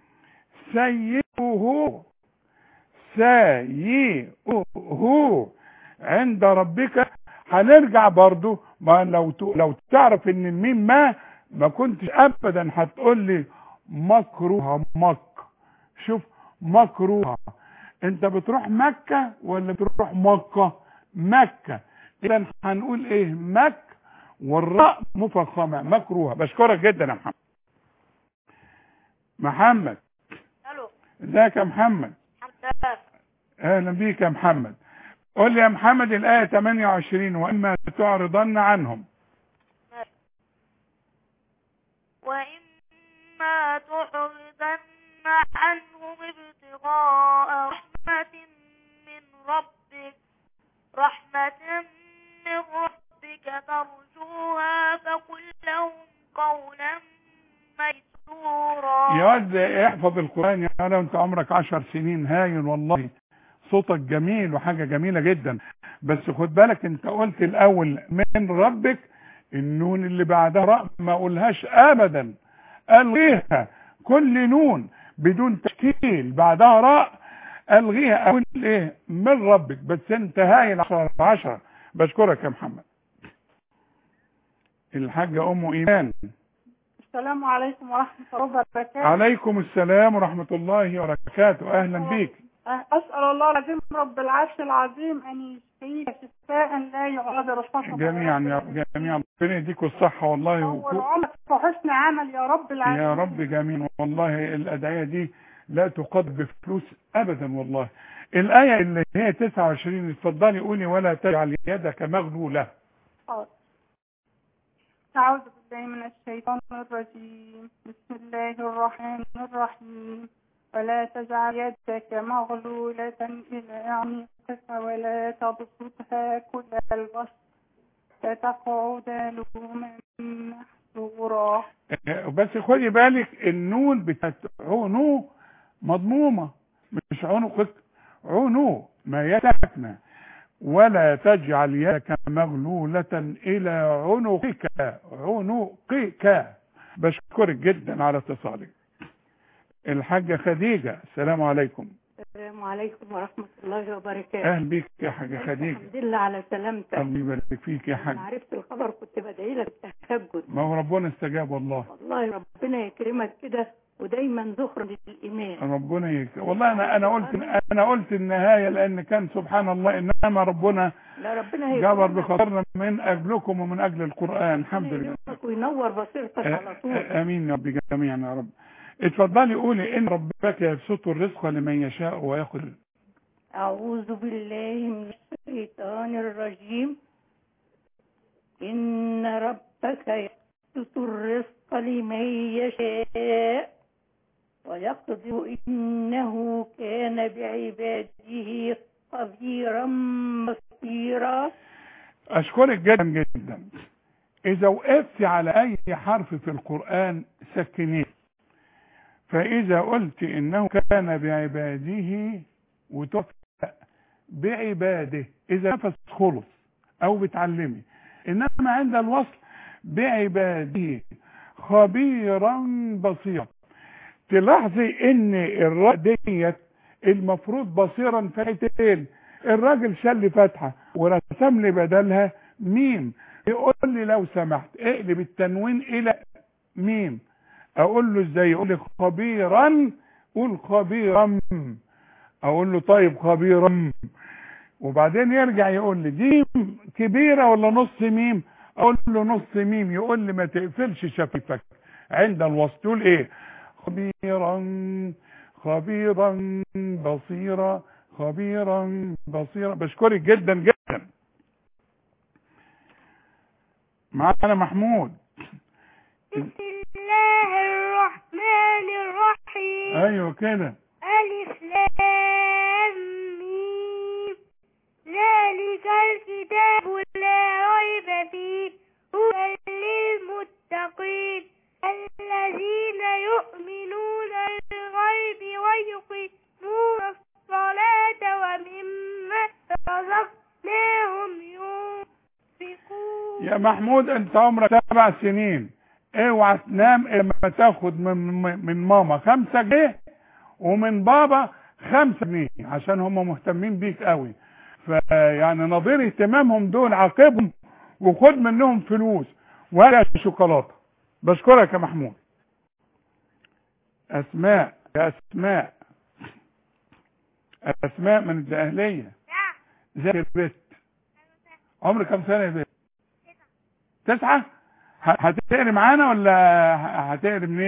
سيئه سيئه عند ربك هنرجع برضو ما لو ت- لو تعرف ان الميم ما ما كنتش ابدا هتقول لي مكروه مك شوف مكروه انت بتروح مكة ولا بتروح مكة مكة اذا هنقول ايه مك والراء مفخمة مكروهة بشكرك جدا يا محمد محمد الو ازيك يا محمد حمد اهلا بيك يا محمد قول لي يا محمد الآية 28 وإما تعرضن عنهم وإما تعرضن عنهم ابتغاء رحمة من ربك رحمة من ربك ترجوها فقل لهم قولا ميسورا يا واد احفظ القرآن يا لو انت عمرك عشر سنين هاين والله صوتك جميل وحاجة جميلة جدا بس خد بالك انت قلت الاول من ربك النون اللي بعدها راء ما اقولهاش ابدا الغيها كل نون بدون تشكيل بعدها راء الغيها اقول ايه من ربك بس انت هايل عشرة عشرة بشكرك يا محمد الحاجة ام ايمان السلام عليكم ورحمة الله وبركاته عليكم السلام ورحمة الله وبركاته اهلا بيك أسأل الله العظيم رب العرش العظيم أن يشفيك شفاء لا يغادر سقما جميعا يا رب جميعا ربنا يديكوا الصحة والله وكو- والعمر وحسن عمل يا رب العالمين يا رب جميعا والله الأدعية دي لا تقاد بفلوس أبدا والله الآية اللي هي 29 اتفضلي قولي ولا تجعل يدك مغلولة حاضر. أعوذ بالله من الشيطان الرجيم بسم الله الرحمن الرحيم ولا تجعل يدك مغلولة إلى عنقك ولا تبسطها كل البسط فتقعد لوما محسورا آه، بس خدي بالك النون بتاعت عنو مضمومة مش عنقك عنو ما يتكنا ولا تجعل يدك مغلولة إلى عنقك عنقك بشكرك جدا على اتصالك الحاجة خديجة السلام عليكم السلام عليكم ورحمة الله وبركاته أهلا بيك يا حاجة خديجة الحمد لله على سلامتك الله يبارك فيك يا حاج أنا عرفت الخبر كنت بدعي لك التهجد ما هو ربنا استجاب والله والله ربنا يكرمك كده ودايما ذخر للإيمان ربنا يك... والله انا انا قلت انا قلت النهايه لان كان سبحان الله انما ربنا لا ربنا جبر يكرمك بخاطرنا من اجلكم ومن اجل القران الحمد لله وينور بصيرتك على طول آه، امين يا رب جميعا يا رب اتفضلي قولي ان ربك يبسط الرزق لمن يشاء ويقدر أعوذ بالله من الشيطان الرجيم إن ربك يبسط الرزق لمن يشاء ويقدر إنه كان بعباده خبيرا بصيرا اشكرك جدا جدا اذا وقفت على اي حرف في القرآن سكنيه فاذا قلت انه كان بعباده وتوفى بعباده اذا نفس خلص او بتعلمي انما عند الوصل بعباده خبيرا بصيرا تلاحظي ان الراء ديت المفروض بصيرا فايتين الراجل شل فتحه ورسم لي بدلها ميم يقول لي لو سمحت اقلب التنوين الى ميم اقول له ازاي يقول لي خبيرا قول خبيرا اقول له طيب خبيرا وبعدين يرجع يقول لي دي كبيرة ولا نص ميم اقول له نص ميم يقول لي ما تقفلش شفيفك عند الوصل تقول ايه خبيرا خبيرا بصيرا خبيرا بصيرا بشكرك جدا جدا معانا محمود بسم الله الرحمن الرحيم ايوه كده ألف لام ميم ذلك الكتاب لا ريب فيه هدى للمتقين الذين يؤمنون بالغيب ويقيمون الصلاة ومما رزقناهم ينفقون يا محمود انت عمرك سبع سنين اوعى تنام اما تاخد من من ماما خمسة جنيه ومن بابا خمسة جنيه عشان هم مهتمين بيك قوي فيعني نظير اهتمامهم دول عاقبهم وخد منهم فلوس ولا شوكولاته بشكرك يا محمود اسماء يا اسماء اسماء من الدقهلية زي البيت عمرك كم سنة يا بيت تسعة ه- هتقري معانا ولا ه- هتقري منين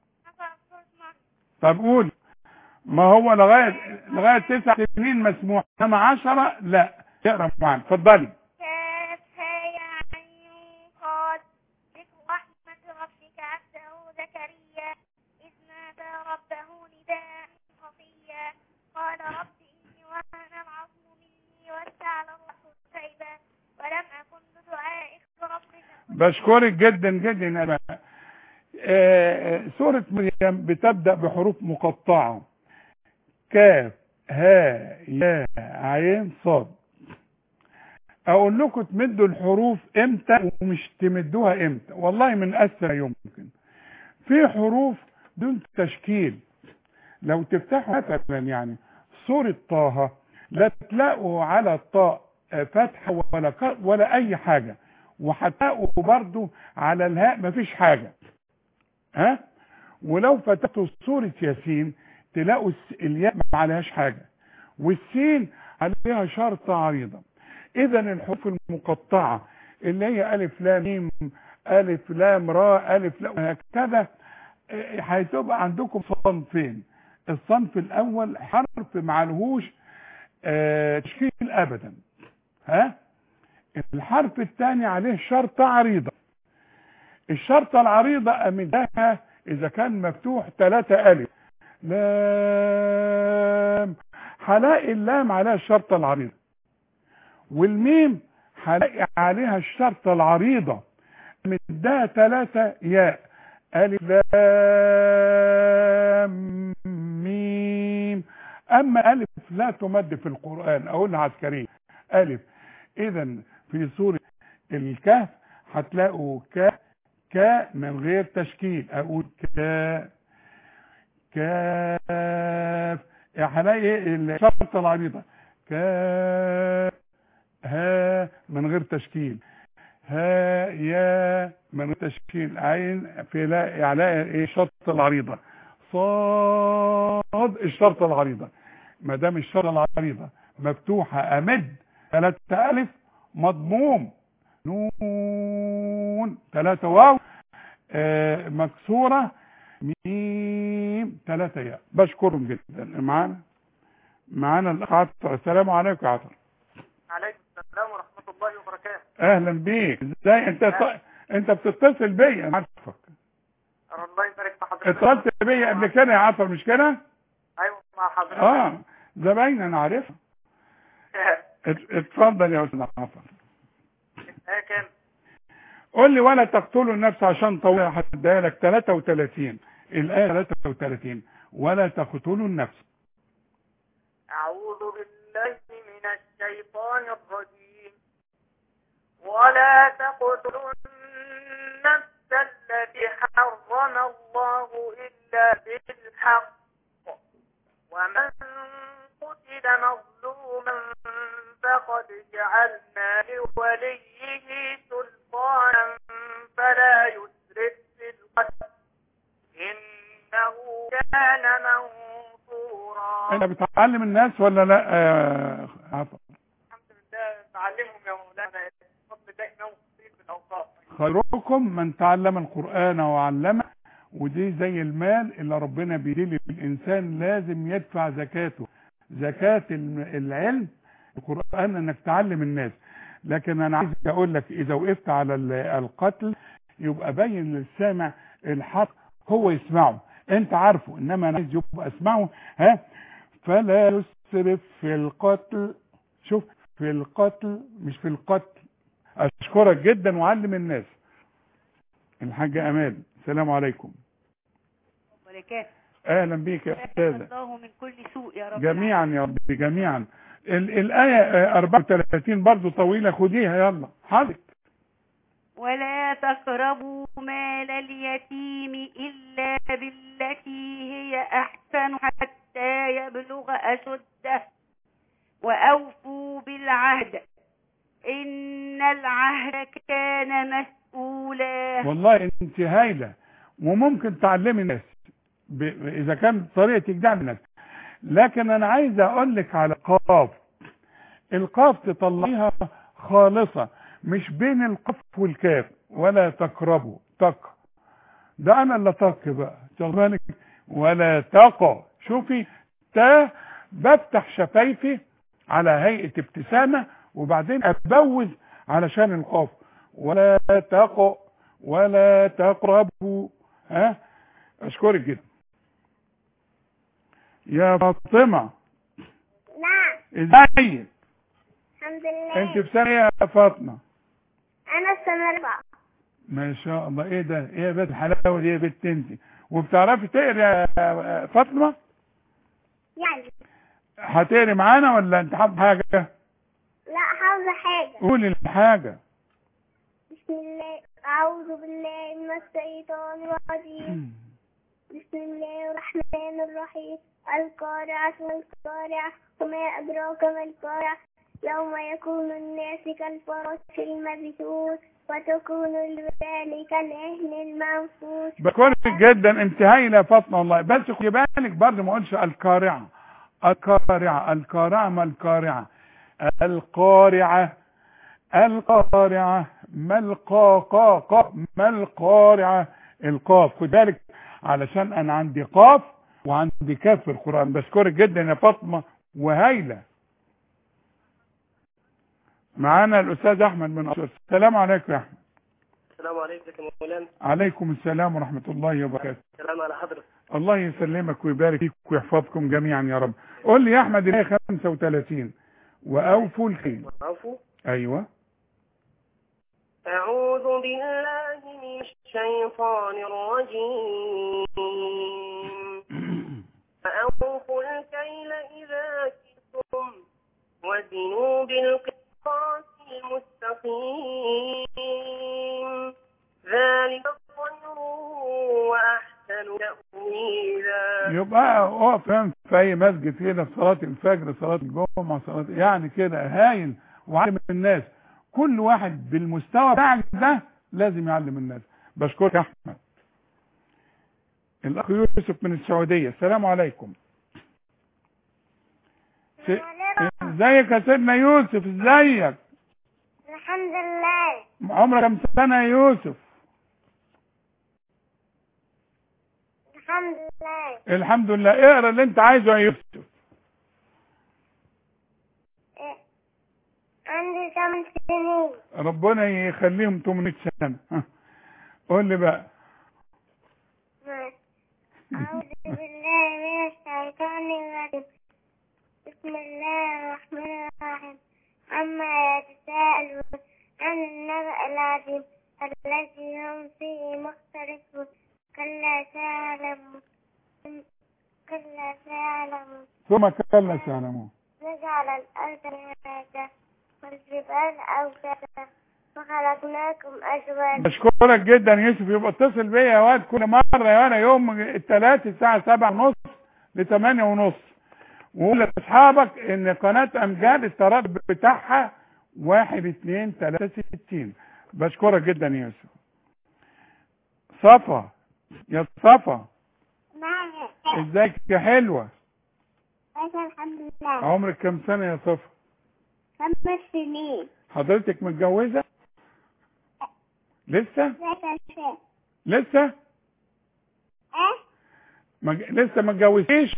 طب قول ما هو لغاية لغاية تسع سنين مسموح انما عشرة لا تقرا معانا اتفضلي كافها يا عين قال ذكر رحمة ربك عبده زكريا إذ نادى ربه نداء خفيا قال رب إني وهن العظم مني واستعل الرأس شيبا ولم أكن بدعائك رب بشكرك جدا جدا يا أسماء. آه، سورة مريم بتبدأ بحروف مقطعة كاف ها يا عين صاد اقول لكم تمدوا الحروف امتى ومش تمدوها امتى والله من اسرع يمكن في حروف دون تشكيل لو تفتحوا مثلا يعني سورة طه لا تلاقوا على الطاء آه، فتحة ولا ك- ولا اي حاجة وهتلاقوا برضو على الهاء مفيش حاجة ها ولو فتحتوا سورة ياسين تلاقوا الس- الياء ما عليهاش حاجة والسين عليها شرطة عريضة اذا الحروف المقطعة اللي هي الف لام ميم الف لام راء الف لام هكذا آه، هتبقى عندكم صنفين الصنف الاول حرف معلهوش آه، تشكيل ابدا ها الحرف الثاني عليه شرطة عريضة الشرطة العريضة أمدها إذا كان مفتوح ثلاثة ألف لام هلاقي اللام عليها الشرطة العريضة والميم هلاقي عليها الشرطة العريضة مدها ثلاثة ياء ألف لام ميم أما ألف لا تمد في القرآن أقولها عسكرية ألف إذا في سورة الكهف هتلاقوا ك ك من غير تشكيل أقول ك كاف هلاقي الشرطة العريضة كاف ها من غير تشكيل ها يا من غير تشكيل عين في لا هلاقي ايه الشرطة العريضة صاد الشرطة العريضة ما دام الشرطة العريضة مفتوحة امد ثلاثة الف مضموم نون ثلاثة واو آه مكسورة ميم ثلاثة ياء بشكرهم جدا معانا معانا الاخ عطر السلام عليكم يا عطر عليكم السلام ورحمة الله وبركاته اهلا بيك ازاي انت ط... انت بتتصل بيا انا عارفك الله يبارك في حضرتك اتصلت بيا قبل كده يا عطر مش كده ايوه مع حضرتك اه زباين انا عارفها ات- اتفضل يا استاذ عطر آية كام قول لي ولا تقتلوا النفس عشان طويلة هديها لك 33 الآية 33 ولا تقتلوا النفس أعوذ بالله من الشيطان الرجيم ولا تقتلوا النفس التي حرم الله إلا بالحق ومن قتل مظلوما فقد جعلنا لوليه سلطانا فلا يسرف في القتل إنه كان منصورا انت بتعلم الناس ولا لا آه عفوا. تعلمهم يا مولانا فضل دائما وخصيص في الأوقات خيركم من تعلم القرآن وعلمه ودي زي المال اللي ربنا بيديه للإنسان لازم يدفع زكاته زكاة الم- العلم القرآن انك تعلم الناس لكن انا عايز اقول لك اذا وقفت على ال- القتل يبقى بين للسامع الحق هو يسمعه انت عارفه انما انا عايز يبقى اسمعه ها فلا يسرف في القتل شوف في القتل مش في القتل اشكرك جدا وعلم الناس الحاجة امال السلام عليكم وبركاته اهلا بيك يا استاذة الله من كل سوء يا رب جميعا يا رب جميعا ال- الآية آه، 34 برضو طويلة خديها يلا حاضر ولا تقربوا مال اليتيم إلا بالتي هي أحسن حتى يبلغ أشده وأوفوا بالعهد إن العهد كان مسؤولا والله انت هايلة وممكن تعلمي الناس ب... اذا كان طريقتك دعم الناس لكن انا عايز اقول لك على قاف القاف تطلعيها خالصة مش بين القف والكاف ولا تقربوا تق ده انا اللي تق بقى تاخد بالك ولا تق شوفي تا بفتح شفايفي على هيئة ابتسامة وبعدين ابوز علشان القاف ولا تق ولا تقربوا ها اشكرك جدا يا فاطمة نعم ازيك الحمد لله انت في سنة إيه يا فاطمة انا في سنه رابعه ما شاء الله ايه ده ايه يا بنت الحلاوه دي يا بنت انت وبتعرفي تقري يا فاطمه يعني هتقري معانا ولا انت حافظ حاجه لا حافظه حاجه قولي الحاجه بسم الله اعوذ بالله من الشيطان الرجيم بسم الله الرحمن الرحيم القارعة والقارعة وما أدراك ما القارعة يوم يكون الناس كالفرش المبثوث وتكون الجبال كالعهن المنفوش بشكرك جدا انت هايله يا فاطمه والله بس خدي بالك برضه ما اقولش القارعه القارعه القارعه ما القارعه القارعه القارعه ما القاقا ما القارعه القاف خد بالك علشان انا عندي قاف وعندي كاف في القران بشكرك جدا يا فاطمه وهايله معانا الاستاذ احمد من اسيوط السلام عليكم يا احمد السلام عليكم يا مولانا عليكم السلام ورحمه الله وبركاته السلام على حضرتك الله يسلمك ويبارك فيك ويحفظكم جميعا يا رب قول لي يا احمد الايه 35 واوفوا الخيل عفو ايوه أعوذ بالله من الشيطان الرجيم فأوفوا الكيل إذا كلتم وزنوا بالقسطاس المستقيم ذلك خير وأحسن تأويلا يبقى اقف فاهم في اي مسجد كده في صلاه الفجر صلاه الجمعه صلاه يعني كده هايل وعلم الناس كل واحد بالمستوى بتاعك ده لازم يعلم الناس بشكرك يا احمد الاخ يوسف من السعوديه السلام عليكم س- ازيك يا سيدنا يوسف ازيك الحمد لله عمرك كم سنه يا يوسف الحمد لله الحمد لله اقرا اللي انت عايزه يا يوسف إيه. عندي ثمان سنين ربنا يخليهم 800 سنه ها. قول لي بقى أعوذ بالله من الشيطان الرجيم بسم الله الرحمن الرحيم عما يتساءلون عن النبأ سيعلمون كلا سيعلمون ثم كلا سيعلمون نجعل الأرض مهادا والجبال أوتادا وخلقناكم أزواجا بشكرك جدا يوسف يبقى اتصل بيا يا واد كل مرة يا انا يوم الثلاث الساعة سبعة ونص لثمانية ونص وقول لاصحابك ان قناة امجاد التردد بتاعها واحد اتنين تلاتة ستين بشكرك جدا يا يوسف صفا يا صفا معي ازيك يا حلوة بس الحمد لله عمرك كم سنة يا صفا خمس سنين حضرتك متجوزة لسه ثلاثة سنين لسه ايه مج... لسه ما اتجوزتيش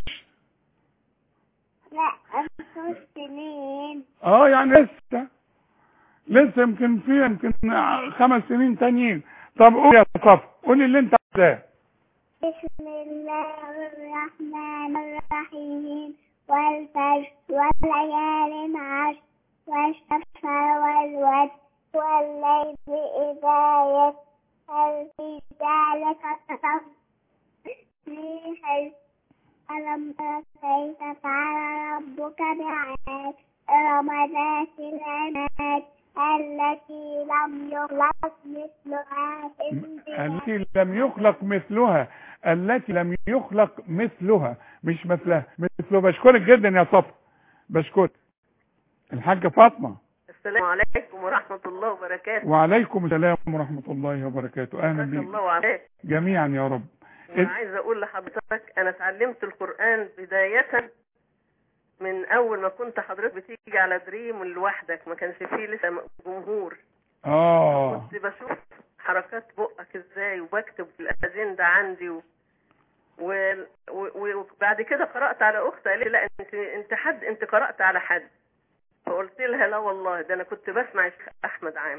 لا خمس سنين اه يعني لسه لسه يمكن في يمكن خمس سنين تانيين طب قول يا صفا قولي اللي انت عايزاه بسم الله الرحمن الرحيم والفجر والليال عشر والشمس والوتر والليل إذا يسر هل في ذلك قسم في حلم ألم تر كيف فعل ربك بعاد إرم ذات العماد التي لم يخلق مثلها في البلاد التي لم يخلق مثلها التي لم يخلق مثلها مش مثلها مثله بشكرك جدا يا صفا بشكرك الحاجة فاطمة السلام عليكم ورحمة الله وبركاته وعليكم السلام ورحمة الله وبركاته أهلا ما شاء بك الله وعليك جميعا يا رب وأنا عايزة أقول لحضرتك أنا اتعلمت القرآن بداية من أول ما كنت حضرتك بتيجي على دريم لوحدك ما كانش فيه لسه جمهور اه كنت بشوف حركات بقك ازاي وبكتب في الأجندة عندي و... و... و... وبعد كده قرأت على أختي قالت لي لا أنت أنت حد أنت قرأت على حد فقلت لها لا والله ده أنا كنت بسمع الشيخ أحمد عامر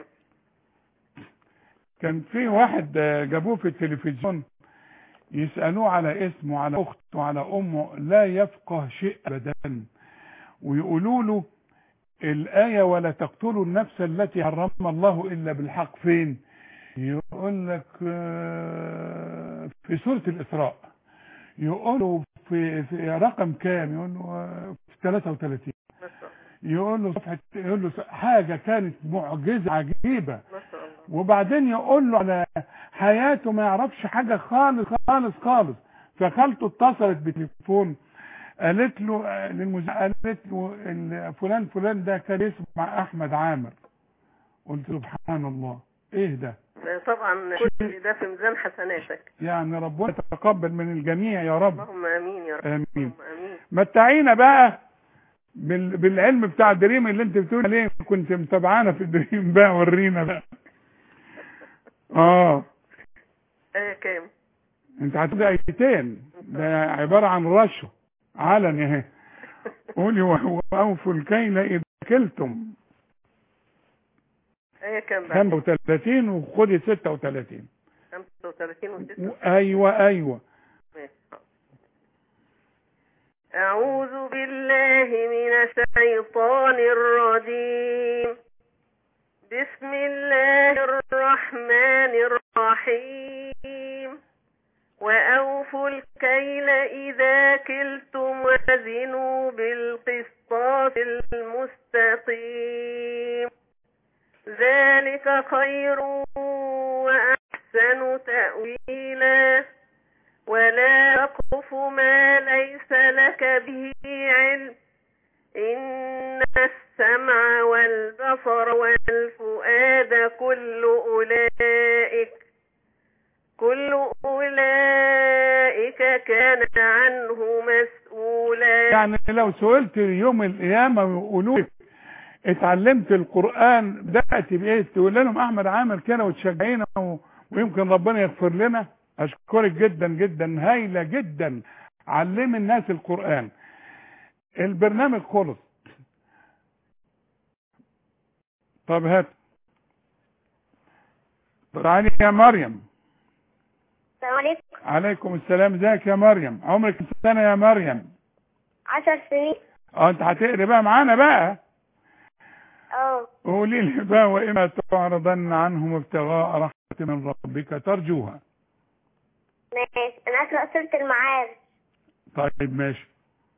كان في واحد آه، جابوه في التلفزيون يسألوه على اسمه على أخته على أمه لا يفقه شيء أبدا ويقولوا له الآية ولا تقتلوا النفس التي حرم الله إلا بالحق فين يقول لك آه، في سورة الإسراء يقول له في, في رقم كام يقول له آه، في 33 يقول له صفحة يقول له حاجة كانت معجزة عجيبة ما شاء الله وبعدين يقول له على حياته ما يعرفش حاجة خالص خالص خالص فخالته اتصلت بالتليفون قالت له آه، للمذيع قالت له ال- فلان فلان ده كان يسمع احمد عامر قلت سبحان الله ايه ده طبعا كل ده في ميزان حسناتك يعني ربنا يتقبل من الجميع يا رب اللهم امين يا رب امين اللهم امين متعينا بقى بال... بالعلم بتاع دريم اللي انت بتقول عليه كنت متابعانا في دريم بقى ورينا بقى اه ايه كام انت هتبدا ايتين ده عباره عن رشوه علن اهي قولي وهو اوفوا الكيل اذا كلتم ايه كام بقى 35 وخدي 36 35 و 6 ايوه ايوه أعوذ بالله من الشيطان الرجيم بسم الله الرحمن الرحيم وأوفوا الكيل إذا كلتم وزنوا بالقسطاس المستقيم ذلك خير وأحسن تأويلا ولا تقف ما ليس لك به علم إن السمع والبصر والفؤاد كل أولئك كل أولئك كان عنه مسؤولا يعني لو سئلت يوم القيامه ويقولوا لك اتعلمت القران بدات بايه تقول لهم احمد عامر كده وتشجعينا و... ويمكن ربنا يغفر لنا اشكرك جدا جدا هايله جدا علم الناس القران البرنامج خلص طب هات تعالي يا مريم السلام عليكم عليكم السلام ازيك يا مريم عمرك كم سنه يا مريم عشر سنين اه انت هتقري بقى معانا بقى اه قولي لي بقى واما تعرضن عنهم ابتغاء رحمه من ربك ترجوها ماشي أنا أقرأ سورة المعارج طيب ماشي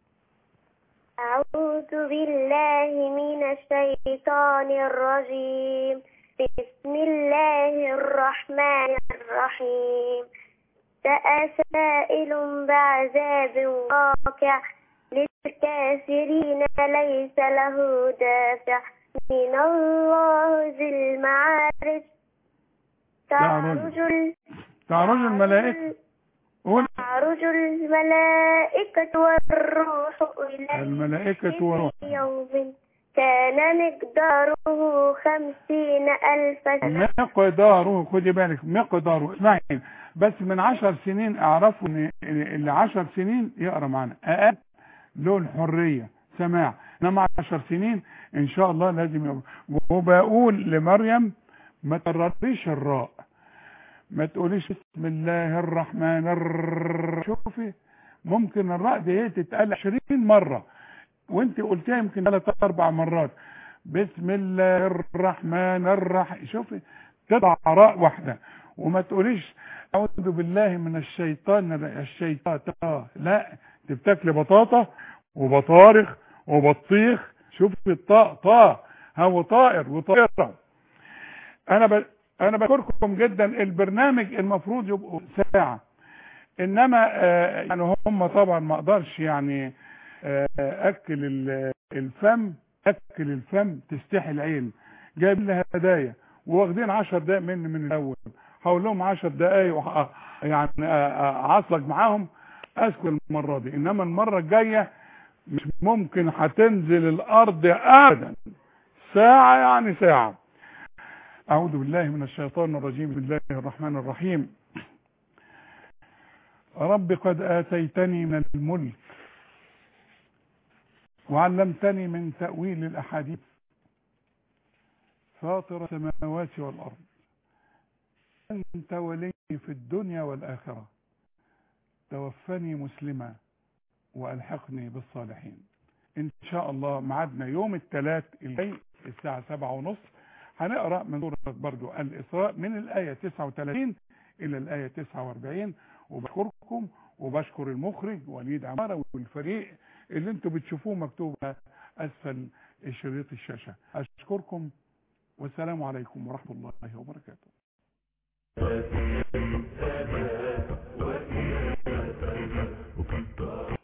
أعوذ بالله من الشيطان الرجيم بسم الله الرحمن الرحيم سأل سائل بعذاب واقع للكافرين ليس له دافع من الله ذي المعارج تعرج ال- تعرج الملائكة قول تعرج الملائكة والروح إليه الملائكة وروح في يوم كان مقداره خمسين ألف سنة مقداره خدي بالك مقداره اسمعي بس من عشر سنين اعرفوا ان اللي عشر سنين يقرا معانا اقل له الحريه سماع انما عشر سنين ان شاء الله لازم يقرا وبقول لمريم ما ترديش الراء ما تقوليش بسم الله الرحمن الرحيم شوفي ممكن الراء دي تتقال 20 مره وانت قلتها يمكن ثلاث اربع مرات بسم الله الرحمن الرحيم شوفي تطلع راء واحده وما تقوليش اعوذ بالله من الشيطان الر- الشيطان لا انت بتاكلي بطاطا وبطارخ وبطيخ شوفي الطاء طاء هو طائر وطائره انا ب... انا بشكركم جدا البرنامج المفروض يبقوا ساعه انما آه، يعني هم طبعا ما اقدرش يعني آه، اكل ال- الفم اكل الفم تستحي العين جايب لها هدايا واخدين 10 دقايق مني من الاول هقول لهم 10 دقايق وح- يعني آه، آه، اعصلك معاهم اسكت المره دي انما المره الجايه مش ممكن هتنزل الارض ابدا ساعه يعني ساعه أعوذ بالله من الشيطان الرجيم بسم الله الرحمن الرحيم رب قد آتيتني من الملك وعلمتني من تأويل الأحاديث فاطر السماوات والأرض أنت ولي في الدنيا والآخرة توفني مسلما وألحقني بالصالحين إن شاء الله معادنا يوم الثلاث الجاي الساعة سبعة ونصف هنقرأ من سورة برضو الإسراء من الآية 39 إلى الآية 49 وبشكركم وبشكر المخرج وليد عمارة والفريق اللي انتوا بتشوفوه مكتوب أسفل شريط الشاشة أشكركم والسلام عليكم ورحمة الله وبركاته